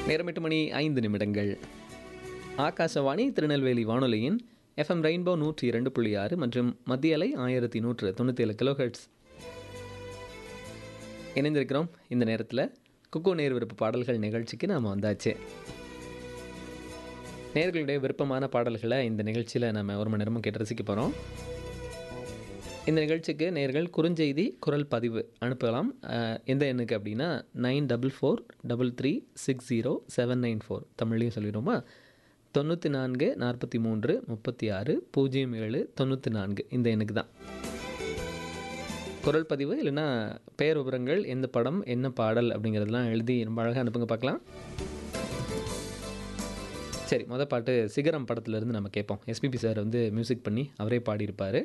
நேரம் எட்டு மணி ஐந்து நிமிடங்கள் ஆகாசவாணி திருநெல்வேலி வானொலியின் எஃப்எம் ரெயின்போ நூற்றி இரண்டு புள்ளி ஆறு மற்றும் மத்திய அலை ஆயிரத்தி நூற்று தொண்ணூற்றி ஏழு கிலோஹெட்ஸ் இணைந்திருக்கிறோம் இந்த நேரத்தில் குக்கு நேர் விருப்ப பாடல்கள் நிகழ்ச்சிக்கு நாம் வந்தாச்சு நேர்களுடைய விருப்பமான பாடல்களை இந்த நிகழ்ச்சியில் நம்ம ஒரு மணி நேரமும் கேட்டு ரசிக்க போகிறோம் இந்த நிகழ்ச்சிக்கு நேர்கள் குறுஞ்செய்தி குரல் பதிவு அனுப்பலாம் அஹ், எந்த எண்ணுக்கு அப்படின்னா nine double four double three six zero seven nine four தமிழ்லையும் சொல்லிடுவோமா தொண்ணூற்றி நான்கு நாற்பத்தி மூன்று முப்பத்தி ஆறு பூஜ்ஜியம் ஏழு தொண்ணூற்றி நான்கு இந்த எண்ணுக்கு தான் குரல் பதிவு இல்லைன்னா பெயர் விவரங்கள் எந்த படம் என்ன பாடல் அப்படிங்கிறதெல்லாம் எழுதி ரொம்ப அழகாக அனுப்புங்க பார்க்கலாம் சரி மொதல் பாட்டு சிகரம் படத்துலேருந்து நம்ம கேட்போம் எஸ்பிபி சார் வந்து மியூசிக் பண்ணி அவரே பாடியிருப்பார்